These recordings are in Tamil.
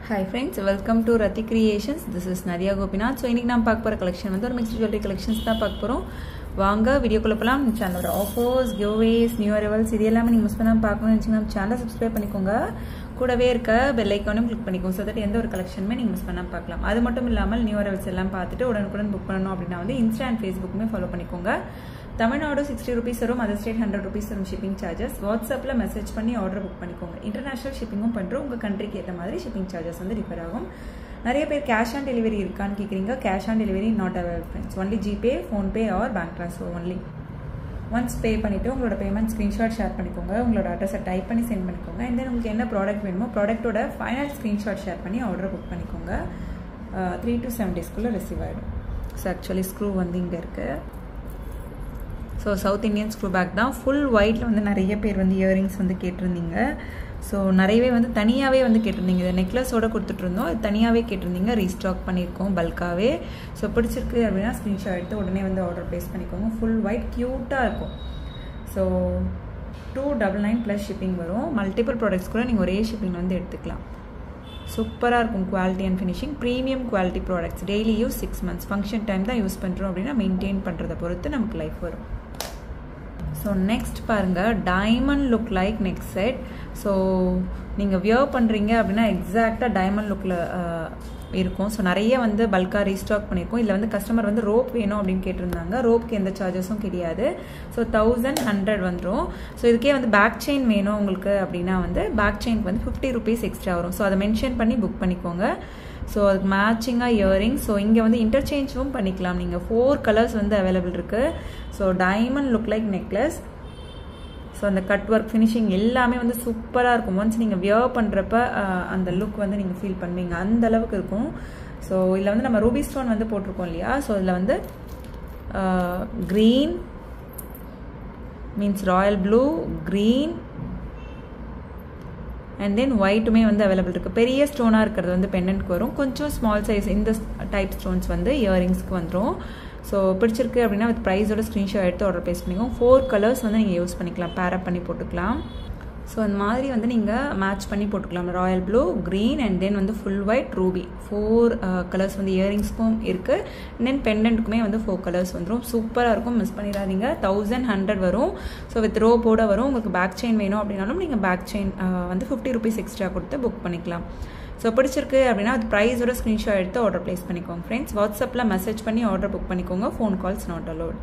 hi friends welcome to Rathi creations this is Nadiya Gopinath so இன்றைக்கி நான் பார்க்க போகிற கலெக்ஷன் வந்து ஒரு மிக்ஸ்ட் ஜுவல்லரி கலெக்ஷன்ஸ் தான் பார்க்க போகிறோம் வாங்க வீடியோக்குள்ள போகலாம் நம்ம சேனலோட ஆஃபர்ஸ் கிவ்வேஸ் நியூ அரைவல்ஸ் இது எல்லாமே நீங்கள் மிஸ் பண்ணாமல் பார்க்கணும்னு நினச்சிங்கன்னா நம்ம சேனலை சப்ஸ்கிரைப் பண்ணிக்கோங்க கூடவே இருக்க பெல் ஐக்கானும் கிளிக் பண்ணிக்கோங்க ஸோ தட் எந்த ஒரு கலெக்ஷனுமே நீங்கள் மிஸ் பண்ணாமல் பார்க்கலாம் அது மட்டும் இல்லாமல் நியூ அரைவல்ஸ் எல்லாம் பார்த்துட்டு உடனுக்குடன் புக் பண்ணணும் அப்படின்னா வந்து இன்ஸ்டா அண்ட் ஃபேஸ்புக்குமே ஃபாலோ பண்ணிக்கோங்க தமிழ்நாடு சிக்ஸ்டி ருபீஸ் வரும் அதர் ஸ்டேட் ஹண்ட்ரட் ருபீஸ் வரும் ஷிப்பிங் சார்ஜஸ் வாட்ஸ்அப்பில் மெசேஜ் பண்ணி ஆர்டர் புக் பண்ணிக்கோங்க இன்டர்நேஷனல் ஷிப்பிங்கும் பண்ணுறோம் உங்கள் கண்ட்ரிக்கு ஏற்ற மாதிரி ஷிப்பிங் சார்ஜஸ் வந்து டிஃபர் ஆகும் நிறைய பேர் கேஷ் ஆன் டெலிவரி இருக்கான்னு கேட்குறீங்க cash on delivery not available friends only GPay PhonePe or bank transfer only once pay பண்ணிவிட்டு உங்களோட பேமெண்ட் ஸ்க்ரீன்ஷாட் ஷேர் பண்ணிக்கோங்க உங்களோட அட்ரஸை டைப் பண்ணி சென்ட் பண்ணிக்கோங்க அண்ட் தென் உங்களுக்கு என்ன ப்ராடக்ட் வேணுமோ ப்ராடக்ட்டோட ஃபைனல் ஸ்க்ரீன்ஷாட் ஷேர் பண்ணி ஆர்டர் புக் பண்ணிக்கோங்க த்ரீ டு செவன் டேஸ்க்குள்ளே ரிசீவ் ஆகிடும் ஸோ ஆக்சுவலி ஸ்க்ரூ வந்து இங்கே இருக்குது so south Indian screw back தான் ஃபுல் ஒயிட்டில் வந்து நிறைய பேர் வந்து இயரிங்ஸ் வந்து கேட்டிருந்தீங்க ஸோ நிறையவே வந்து தனியாகவே வந்து கேட்டிருந்தீங்க இதை நெக்லஸோட கொடுத்துட்ருந்தோம் இது தனியாகவே கேட்டிருந்தீங்க ரீஸ்டாக் பண்ணியிருக்கோம் பல்காகவே ஸோ பிடிச்சிருக்கு அப்படின்னா ஸ்க்ரீன்ஷாட் எடுத்து உடனே வந்து ஆர்டர் ப்ளேஸ் பண்ணிக்கோங்க ஃபுல் ஒயிட் க்யூட்டாக இருக்கும் so two double nine plus shipping வரும் மல்டிபிள் ப்ராடக்ட்ஸ் கூட நீங்கள் ஒரே ஷிப்பிங் வந்து எடுத்துக்கலாம் சூப்பராக இருக்கும் quality and finishing premium quality products daily use six months function time தான் யூஸ் பண்ணுறோம் அப்படின்னா மெயின்டைன் பண்ணுறதை பொறுத்து நமக்கு லைஃப் வரும் ஸோ நெக்ஸ்ட் பாருங்கள் diamond look like next set so நீங்கள் வியர் பண்ணுறீங்க அப்படின்னா எக்ஸாக்டாக டைமண்ட் லுக்கில் இருக்கும் ஸோ நிறைய வந்து பல்காக ரீஸ்டாக் பண்ணியிருக்கோம் இதில் வந்து கஸ்டமர் வந்து ரோப் வேணும் அப்படின்னு கேட்டிருந்தாங்க ரோப்க்கு எந்த சார்ஜஸும் கிடையாது ஸோ தௌசண்ட் ஹண்ட்ரட் வந்துடும் ஸோ இதுக்கே வந்து பேக் செயின் வேணும் உங்களுக்கு அப்படின்னா வந்து பேக் செயின்க்கு வந்து ஃபிஃப்டி ருபீஸ் எக்ஸ்ட்ரா வரும் ஸோ அதை மென்ஷன் பண்ணி புக் பண்ணிக்கோங்க ஸோ அதுக்கு மேட்சிங்காக இயரிங் ஸோ இங்கே வந்து இன்டர்சேஞ்சும் பண்ணிக்கலாம் நீங்கள் ஃபோர் கலர்ஸ் வந்து அவைலபிள் இருக்குது so diamond look like necklace so அந்த கட் ஒர்க் ஃபினிஷிங் எல்லாமே வந்து சூப்பராக இருக்கும் ஒன்ஸ் நீங்கள் வியர் பண்ணுறப்ப அந்த லுக் வந்து நீங்கள் ஃபீல் பண்ணுவீங்க அந்த அளவுக்கு இருக்கும் ஸோ இதில் வந்து நம்ம ரூபி ஸ்டோன் வந்து போட்டிருக்கோம் இல்லையா ஸோ இதில் வந்து green means royal blue green and then ஒயிட்டுமே வந்து அவைலபிள் இருக்குது பெரிய ஸ்டோனாக இருக்கிறது வந்து பெண்டன்ட்க்கு வரும் கொஞ்சம் ஸ்மால் சைஸ் இந்த டைப் ஸ்டோன்ஸ் வந்து இயரிங்ஸ்க்கு வந்துடும் ஸோ பிடிச்சிருக்கு அப்படின்னா வித் ப்ரைஸோட ஸ்க்ரீன்ஷாட் எடுத்து ஆர்டர் ப்ளேஸ் பண்ணிக்கோங்க ஃபோர் கலர்ஸ் வந்து நீங்கள் யூஸ் பண்ணிக்கலாம் பேரப் பண்ணி போட்டுக்கலாம் ஸோ அந்த மாதிரி வந்து நீங்கள் மேட்ச் பண்ணி போட்டுக்கலாம் royal blue green and then வந்து full white ruby four colours வந்து இயரிங்ஸ்க்கும் இருக்குது அண்ட் தென் பெண்டன்ட்டுக்குமே வந்து ஃபோர் கலர்ஸ் வந்துடும் சூப்பராக இருக்கும் மிஸ் பண்ணிடாதீங்க தௌசண்ட் ஹண்ட்ரட் வரும் ஸோ வித் ரோப்போட வரும் உங்களுக்கு பேக் செயின் வேணும் அப்படின்னாலும் நீங்கள் பேக் செயின் வந்து ஃபிஃப்டி ருபீஸ் எக்ஸ்ட்ரா கொடுத்து புக் பண்ணிக்கலாம் ஸோ பிடிச்சிருக்கு அப்படின்னா அது ப்ரைஸோட ஸ்க்ரீன்ஷாட் எடுத்து ஆர்டர் ப்ளேஸ் பண்ணிக்கோங்க ஃப்ரெண்ட்ஸ் வாட்ஸ்அப்பில் மெசேஜ் பண்ணி ஆர்டர் புக் பண்ணிக்கோங்க phone calls not allowed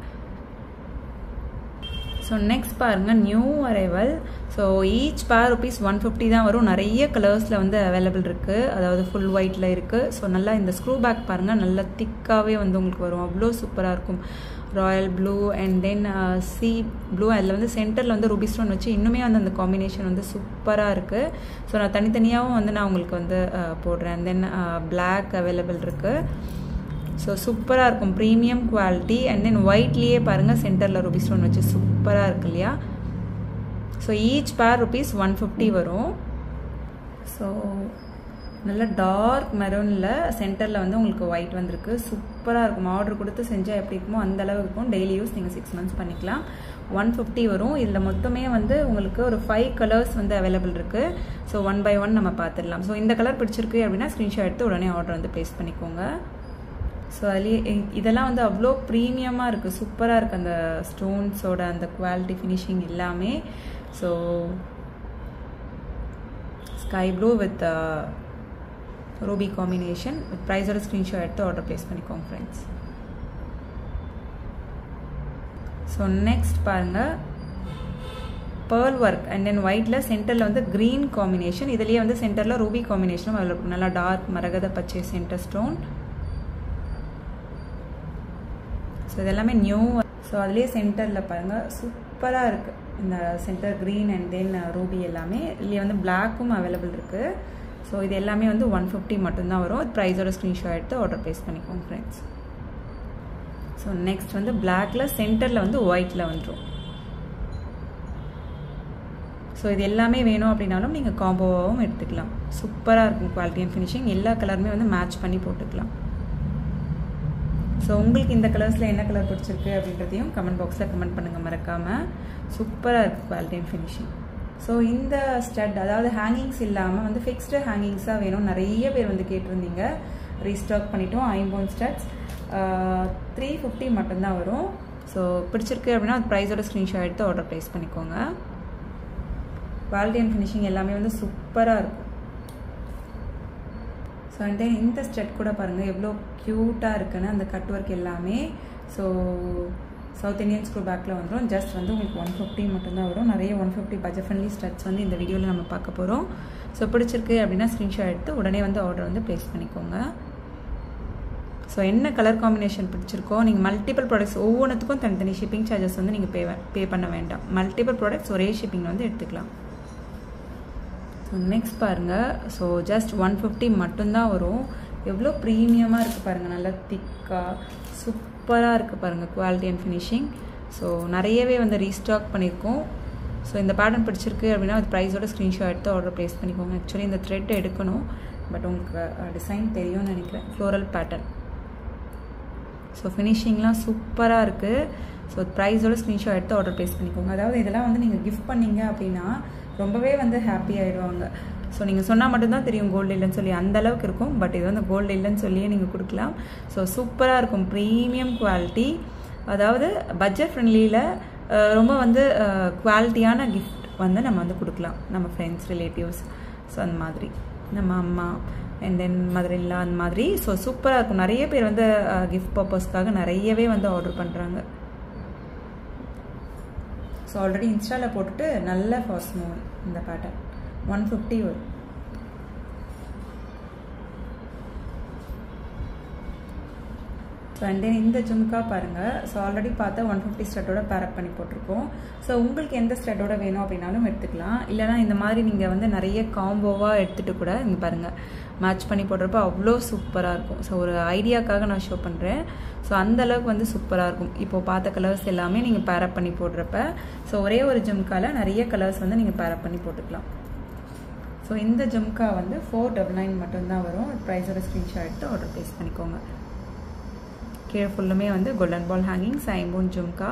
so next பாருங்கள் new arrival so each pair rupees one fifty தான் வரும் நிறைய கலர்ஸில் வந்து அவைலபிள் இருக்குது அதாவது ஃபுல் ஒயிட்டில் இருக்குது ஸோ நல்லா இந்த ஸ்க்ரூ பேக் பாருங்கள் நல்லா திக்காகவே வந்து உங்களுக்கு வரும் அவ்வளோ சூப்பராக இருக்கும் royal blue and then sea blue அதில் வந்து சென்டரில் வந்து ரூபி ஸ்டோன் வச்சு இன்னுமே வந்து அந்த காம்பினேஷன் வந்து சூப்பராக இருக்குது ஸோ நான் தனித்தனியாகவும் வந்து நான் உங்களுக்கு வந்து போடுறேன் தென் பிளாக் அவைலபிள் இருக்குது ஸோ சூப்பராக இருக்கும் ப்ரீமியம் குவாலிட்டி அண்ட் தென் ஒயிட்லேயே பாருங்கள் சென்டரில் ரூபி ஸ்டோன் வச்சு சூப்பராக இருக்கு இல்லையா so each pair rupees one fifty வரும் ஸோ நல்ல டார்க் மெரூனில் சென்டரில் வந்து உங்களுக்கு ஒயிட் வந்திருக்கு சூப்பராக இருக்கும் ஆர்டர் கொடுத்து செஞ்சால் எப்படி இருக்குமோ அந்த அளவு இருக்கும் டெய்லி யூஸ் நீங்கள் சிக்ஸ் மந்த்ஸ் பண்ணிக்கலாம் ஒன் ஃபிஃப்டி வரும் இதில் மொத்தமே வந்து உங்களுக்கு ஒரு ஃபைவ் கலர்ஸ் வந்து அவைலபிள் இருக்குது ஸோ ஒன் பை ஒன் நம்ம பார்த்துடலாம் ஸோ இந்த கலர் பிடிச்சிருக்கு அப்படின்னா ஸ்க்ரீன்ஷாட் எடுத்து உடனே ஆர்டர் வந்து ப்ளேஸ் பண்ணிக்கோங்க ஸோ அதுலேயே இதெல்லாம் வந்து அவ்வளோ ப்ரீமியமாக இருக்குது சூப்பராக இருக்குது அந்த ஸ்டோன்ஸோட அந்த குவாலிட்டி ஃபினிஷிங் எல்லாமே so sky blue with ruby combination with ப்ரைஸோட ஸ்க்ரீன்ஷாட் எடுத்து ஆர்டர் ப்ளேஸ் பண்ணிக்கோங்க ஃப்ரெண்ட்ஸ் ஸோ நெக்ஸ்ட் பாருங்கள் பேர்ல் ஒர்க் அண்ட் தென் ஒயிட்டில் சென்டரில் வந்து க்ரீன் காம்பினேஷன் இதுலேயே வந்து சென்டரில் ரூபி காம்பினேஷனும் அதில் இருக்கும் நல்லா டார்க் மரகத பச்சை சென்டர் ஸ்டோன் ஸோ இதெல்லாமே நியூ ஸோ அதுலேயே சென்டரில் பாருங்கள் சூப்பராக இருக்குது இந்த centre green and then ruby எல்லாமே இதுலேயே வந்து பிளாக்கும் அவைலபிள் இருக்குது ஸோ இது எல்லாமே வந்து ஒன் ஃபிஃப்டி மட்டும்தான் வரும் ப்ரைஸோட ஸ்க்ரீன்ஷாட் எடுத்து ஆர்டர் ப்ளேஸ் பண்ணிக்கோங்க ஃப்ரெண்ட்ஸ் ஸோ நெக்ஸ்ட் வந்து பிளாக்ல சென்டரில் வந்து ஒயிட்டில் வந்துடும் ஸோ இது எல்லாமே வேணும் அப்படின்னாலும் நீங்கள் காம்போவாகவும் எடுத்துக்கலாம் சூப்பராக இருக்கும் குவாலிட்டி அண்ட் ஃபினிஷிங் எல்லா கலருமே வந்து மேட்ச் பண்ணி போட்டுக்கலாம் ஸோ உங்களுக்கு இந்த கலர்ஸில் என்ன கலர் பிடிச்சிருக்கு அப்படின்றதையும் கமெண்ட் பாக்ஸில் கமெண்ட் பண்ணுங்கள் மறக்காமல் சூப்பராக இருக்குது குவாலிட்டி அண்ட் ஃபினிஷிங் ஸோ இந்த ஸ்டட் அதாவது ஹேங்கிங்ஸ் இல்லாமல் வந்து ஃபிக்ஸ்டு ஹேங்கிங்ஸாக வேணும் நிறைய பேர் வந்து கேட்டிருந்தீங்க ரீஸ்டாக் பண்ணிட்டோம் ஐம்போன் ஸ்டட்ஸ் த்ரீ ஃபிஃப்டி மட்டும்தான் வரும் ஸோ பிடிச்சிருக்கு அப்படின்னா அது ப்ரைஸோட ஸ்க்ரீன்ஷாட் எடுத்து ஆர்டர் ப்ளேஸ் பண்ணிக்கோங்க குவாலிட்டி அண்ட் ஃபினிஷிங் எல்லாமே வந்து சூப்பராக இருக்கும் ஸோ அண்ட் தென் இந்த ஸ்டெட் கூட பாருங்கள் எவ்வளோ க்யூட்டாக இருக்குன்னு அந்த கட் ஒர்க் எல்லாமே ஸோ சவுத் இந்தியன் ஸ்கூல் பேக்கில் வந்துடும் ஜஸ்ட் வந்து உங்களுக்கு ஒன் ஃபிஃப்டி மட்டும்தான் வரும் நிறைய one fifty budget friendly studs வந்து இந்த வீடியோவில் நம்ம பார்க்க போகிறோம் ஸோ பிடிச்சிருக்கு அப்படின்னா ஸ்க்ரீன்ஷாட் எடுத்து உடனே வந்து ஆர்டர் வந்து ப்ளேஸ் பண்ணிக்கோங்க ஸோ என்ன கலர் காம்பினேஷன் பிடிச்சிருக்கோ நீங்கள் மல்டிபிள் ப்ராடக்ட்ஸ் ஒவ்வொன்றுத்துக்கும் தனித்தனி ஷிப்பிங் சார்ஜஸ் வந்து நீங்கள் பே பே பண்ண வேண்டாம் மல்டிபிள் ப்ராடக்ட்ஸ் ஒரே ஷிப்பிங் வந்து எடுத்துக்கலாம் ஸோ நெக்ஸ்ட் பாருங்கள் ஸோ ஜஸ்ட் ஒன் ஃபிஃப்டி மட்டும்தான் வரும் எவ்வளோ ப்ரீமியமாக இருக்குது பாருங்கள் நல்லா திக்காக சூப்பராக இருக்குது பாருங்கள் குவாலிட்டி அண்ட் ஃபினிஷிங் ஸோ நிறையவே வந்து ரீஸ்டாக் பண்ணியிருக்கோம் ஸோ இந்த பேட்டர்ன் பிடிச்சிருக்கு அப்படின்னா அது ப்ரைஸோட ஸ்க்ரீன்ஷாட் எடுத்து ஆர்டர் ப்ளேஸ் பண்ணிக்கோங்க ஆக்சுவலி இந்த த்ரெட் எடுக்கணும் பட் உங்களுக்கு டிசைன் தெரியும்னு நினைக்கிறேன் ஃப்ளோரல் பேட்டர்ன் ஸோ ஃபினிஷிங்லாம் சூப்பராக இருக்குது ஸோ ப்ரைஸோட ஸ்க்ரீன்ஷாட் எடுத்து ஆர்டர் ப்ளேஸ் பண்ணிக்கோங்க அதாவது இதெல்லாம் வந்து நீங்கள் கிஃப்ட் பண்ணீங்க அப்படின்னா ரொம்பவே வந்து ஹாப்பி ஆகிடுவாங்க ஸோ நீங்கள் சொன்னால் மட்டும்தான் தெரியும் கோல்டு இல்லைன்னு சொல்லி அந்த அளவுக்கு இருக்கும் பட் இது வந்து கோல்டு இல்லைன்னு சொல்லியே நீங்கள் கொடுக்கலாம் ஸோ சூப்பராக இருக்கும் ப்ரீமியம் குவாலிட்டி அதாவது பட்ஜெட் ஃப்ரெண்ட்லியில் ரொம்ப வந்து குவாலிட்டியான கிஃப்ட் வந்து நம்ம வந்து கொடுக்கலாம் நம்ம ஃப்ரெண்ட்ஸ் ரிலேட்டிவ்ஸ் ஸோ அந்த மாதிரி நம்ம அம்மா அண்ட் தென் மதர் இல்லா அந்த மாதிரி ஸோ சூப்பராக இருக்கும் நிறைய பேர் வந்து கிஃப்ட் பர்பஸ்க்காக நிறையவே வந்து ஆர்டர் பண்ணுறாங்க ஸோ ஆல்ரெடி இன்ஸ்டாவில் போட்டுட்டு நல்ல ஃபாஸ்ட் மூவ் இந்த பேட்டர்ன் ஒன் ஃபிஃப்டி வரும் ஸோ அண்ட் தென் இந்த ஜும்கா பாருங்கள் ஸோ ஆல்ரெடி பார்த்தா ஒன் ஃபிஃப்டி ஸ்டட்டோட பேரப் பண்ணி போட்டிருக்கோம் ஸோ உங்களுக்கு எந்த ஸ்டட்டோட வேணும் அப்படின்னாலும் எடுத்துக்கலாம் இல்லைனா இந்த மாதிரி நீங்கள் வந்து நிறைய காம்போவாக எடுத்துகிட்டு கூட இங்கே பாருங்கள் மேட்ச் பண்ணி போடுறப்ப அவ்வளோ சூப்பராக இருக்கும் ஸோ ஒரு ஐடியாக்காக நான் ஷோ பண்ணுறேன் ஸோ அந்த அளவுக்கு வந்து சூப்பராக இருக்கும் இப்போது பார்த்த கலர்ஸ் எல்லாமே நீங்கள் பேரப் பண்ணி போடுறப்ப ஸோ ஒரே ஒரு ஜும்காவில் நிறைய கலர்ஸ் வந்து நீங்கள் பேரப் பண்ணி போட்டுக்கலாம் ஸோ இந்த ஜும்கா வந்து ஃபோர் டபுள் நைன் மட்டும்தான் வரும் ப்ரைஸோட ஸ்க்ரீன்ஷாட் எடுத்து ஆர்டர் ப்ளேஸ் பண்ணிக்கோங்க கீழே ஃபுல்லுமே வந்து கோல்டன் பால் ஹேங்கிங் சைம்பூன் ஜும்கா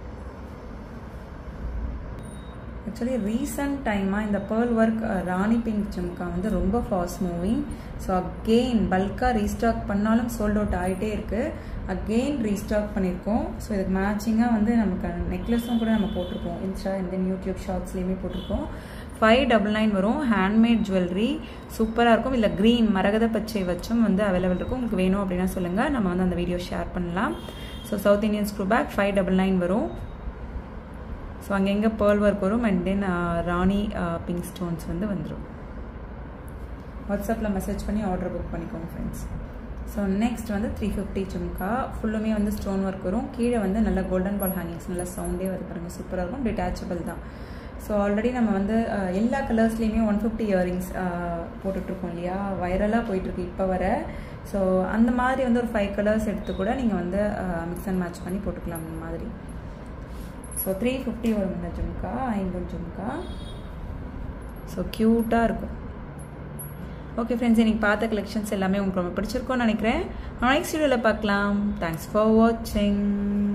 ஆக்சுவலி ரீசன்ட் டைமாக இந்த pearl work rani pink jhumka வந்து ரொம்ப ஃபாஸ்ட் மூவிங் ஸோ அகெயின் பல்காக ரீஸ்டாக் பண்ணாலும் சோல்ட் அவுட் ஆகிட்டே இருக்குது அகெயின் ரீஸ்டாக் பண்ணியிருக்கோம் ஸோ இதுக்கு மேட்சிங்காக வந்து நமக்கு நெக்லஸும் கூட நம்ம போட்டிருக்கோம் இன்ஸ்டா இந்த யூடியூப் ஷார்ட்ஸ்லேயுமே போட்டிருக்கோம் ஃபைவ் டபுள் நைன் வரும் ஹேண்ட்மேட் ஜுவல்லரி சூப்பராக இருக்கும் இல்லை க்ரீன் மரகத பச்சை வச்சும் வந்து அவைலபிள் இருக்கும் உங்களுக்கு வேணும் அப்படின்னா சொல்லுங்கள் நம்ம வந்து அந்த வீடியோ ஷேர் பண்ணலாம் so south Indian screw back five double nine வரும் ஸோ அங்கங்கே பேர்ல் ஒர்க் வரும் and then rani pink stones வந்து வந்துடும் வாட்ஸ்அப்பில் மெசேஜ் பண்ணி ஆர்டர் புக் பண்ணிக்கோங்க ஃப்ரெண்ட்ஸ் ஸோ நெக்ஸ்ட் வந்து த்ரீ ஃபிஃப்டி சும்கா ஃபுல்லுமே வந்து ஸ்டோன் ஒர்க் வரும் கீழே வந்து நல்ல கோல்டன் பால் ஹேங்கிங்ஸ் நல்லா சவுண்டே வருது பாருங்கள் சூப்பராக இருக்கும் டிட்டாச்சபிள் தான் ஸோ ஆல்ரெடி நம்ம வந்து எல்லா கலர்ஸ்லேயுமே ஒன் ஃபிஃப்டி இயரிங்ஸ் போட்டுட்ருக்கோம் இல்லையா வைரலாக போயிட்டுருக்கு இப்போ வர ஸோ அந்த மாதிரி வந்து ஒரு ஃபைவ் கலர்ஸ் எடுத்து கூட நீங்கள் வந்து மிக்ஸ் அண்ட் மேட்ச் பண்ணி போட்டுக்கலாம் அந்த மாதிரி ஸோ த்ரீ ஃபிஃப்டி வரும் இந்த ஜும்கா ஐம்பது ஜும்கா ஸோ க்யூட்டாக இருக்கும் ஓகே ஃப்ரெண்ட்ஸ் இன்னைக்கு பார்த்த கலெக்ஷன்ஸ் எல்லாமே உங்களுக்கு ரொம்ப பிடிச்சிருக்கோன்னு நினைக்கிறேன் நெக்ஸ்ட் வீடியோவில் பார்க்கலாம் தேங்க்ஸ் ஃபார் வாட்சிங்